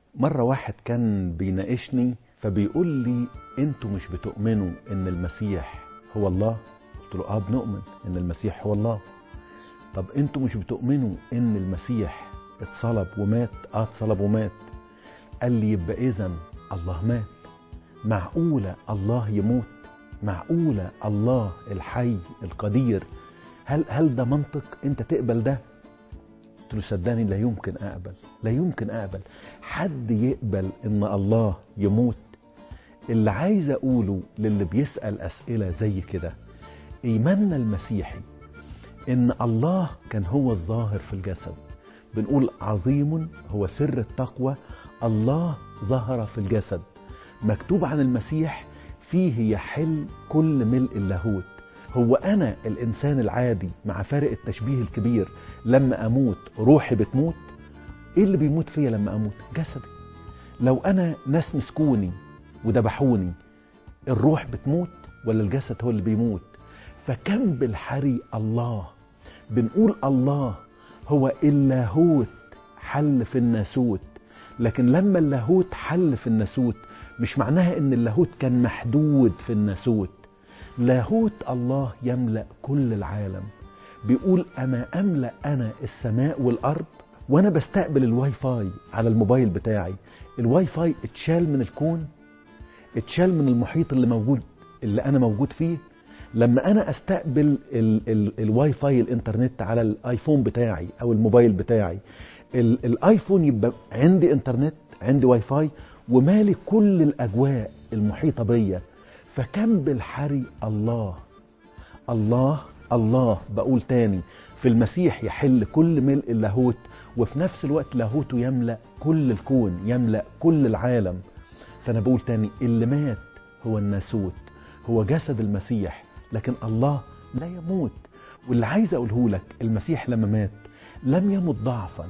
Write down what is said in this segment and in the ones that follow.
مرة واحد كان بيناقشني فبيقول لي انتوا مش بتؤمنوا ان المسيح هو الله قلت له اه بنؤمن ان المسيح هو الله طب انتوا مش بتؤمنوا ان المسيح اتصلب ومات اه اتصلب ومات قال لي يبقى اذا الله مات معقولة الله يموت معقولة الله الحي القدير هل هل ده منطق انت تقبل ده قلت له صدقني لا يمكن اقبل لا يمكن اقبل حد يقبل ان الله يموت اللي عايز اقوله للي بيسال اسئله زي كده ايماننا المسيحي ان الله كان هو الظاهر في الجسد بنقول عظيم هو سر التقوى الله ظهر في الجسد مكتوب عن المسيح فيه يحل كل ملء اللاهوت هو انا الانسان العادي مع فارق التشبيه الكبير لما اموت روحي بتموت ايه اللي بيموت فيا لما اموت جسدي لو انا ناس مسكوني وذبحوني الروح بتموت ولا الجسد هو اللي بيموت فكم بالحري الله بنقول الله هو اللاهوت حل في الناسوت لكن لما اللاهوت حل في الناسوت مش معناها ان اللاهوت كان محدود في الناسوت لاهوت الله يملأ كل العالم بيقول أما أملأ أنا السماء والأرض وأنا بستقبل الواي فاي على الموبايل بتاعي الواي فاي اتشال من الكون اتشال من المحيط اللي موجود اللي أنا موجود فيه لما أنا أستقبل ال ال الواي فاي الإنترنت على الآيفون بتاعي أو الموبايل بتاعي ال الآيفون يبقى عندي إنترنت عندي واي فاي ومالي كل الأجواء المحيطة بيا فكم بالحري الله الله الله بقول تاني في المسيح يحل كل ملء اللاهوت وفي نفس الوقت لاهوته يملأ كل الكون يملأ كل العالم فأنا بقول تاني اللي مات هو الناسوت هو جسد المسيح لكن الله لا يموت واللي عايز أقوله لك المسيح لما مات لم يمت ضعفا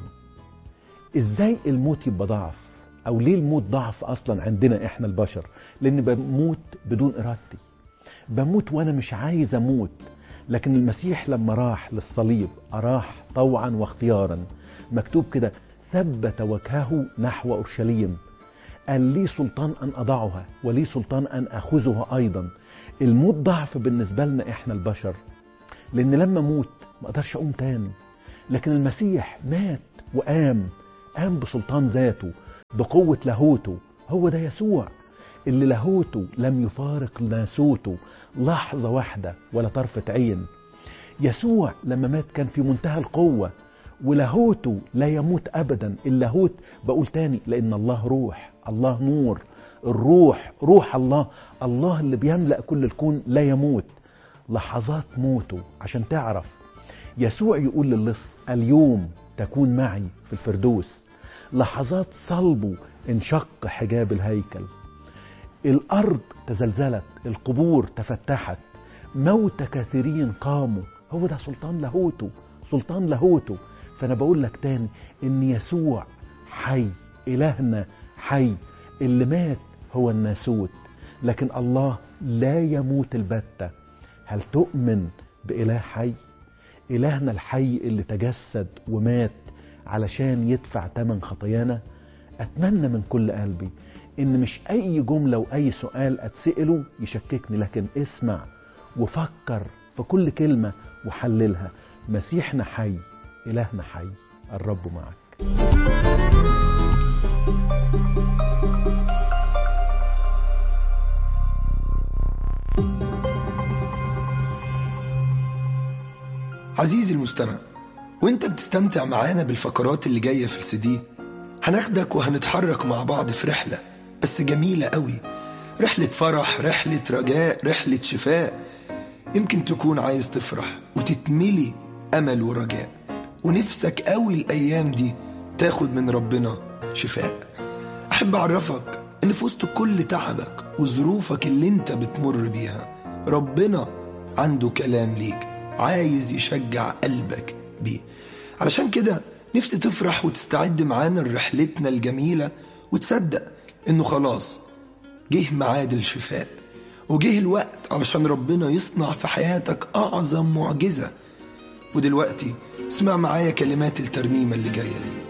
ازاي الموت يبقى ضعف او ليه الموت ضعف اصلا عندنا احنا البشر لان بموت بدون ارادتي بموت وانا مش عايز اموت لكن المسيح لما راح للصليب اراح طوعا واختيارا مكتوب كده ثبت وجهه نحو اورشليم قال لي سلطان ان اضعها ولي سلطان ان اخذها ايضا الموت ضعف بالنسبه لنا احنا البشر لان لما اموت ما اقدرش اقوم تاني لكن المسيح مات وقام قام بسلطان ذاته بقوة لاهوته هو ده يسوع اللي لاهوته لم يفارق ناسوته لحظة واحدة ولا طرفة عين يسوع لما مات كان في منتهى القوة ولاهوته لا يموت أبدا اللاهوت بقول تاني لأن الله روح الله نور الروح روح الله الله اللي بيملأ كل الكون لا يموت لحظات موته عشان تعرف يسوع يقول للص اليوم تكون معي في الفردوس لحظات صلبه انشق حجاب الهيكل الارض تزلزلت القبور تفتحت موت كثيرين قاموا هو ده سلطان لاهوته سلطان لاهوته فانا بقول لك تاني ان يسوع حي الهنا حي اللي مات هو الناسوت لكن الله لا يموت البتة هل تؤمن بإله حي إلهنا الحي اللي تجسد ومات علشان يدفع تمن خطايانا اتمنى من كل قلبي ان مش اي جمله واي سؤال اتساله يشككني لكن اسمع وفكر في كل كلمه وحللها مسيحنا حي الهنا حي الرب معك عزيزي المستمع وانت بتستمتع معانا بالفقرات اللي جاية في السي هناخدك وهنتحرك مع بعض في رحلة بس جميلة قوي رحلة فرح رحلة رجاء رحلة شفاء يمكن تكون عايز تفرح وتتملي أمل ورجاء ونفسك قوي الأيام دي تاخد من ربنا شفاء أحب أعرفك إن في وسط كل تعبك وظروفك اللي انت بتمر بيها ربنا عنده كلام ليك عايز يشجع قلبك بيه علشان كده نفسي تفرح وتستعد معانا لرحلتنا الجميلة وتصدق انه خلاص جه ميعاد الشفاء وجه الوقت علشان ربنا يصنع في حياتك أعظم معجزة ودلوقتي اسمع معايا كلمات الترنيمة اللي جاية دي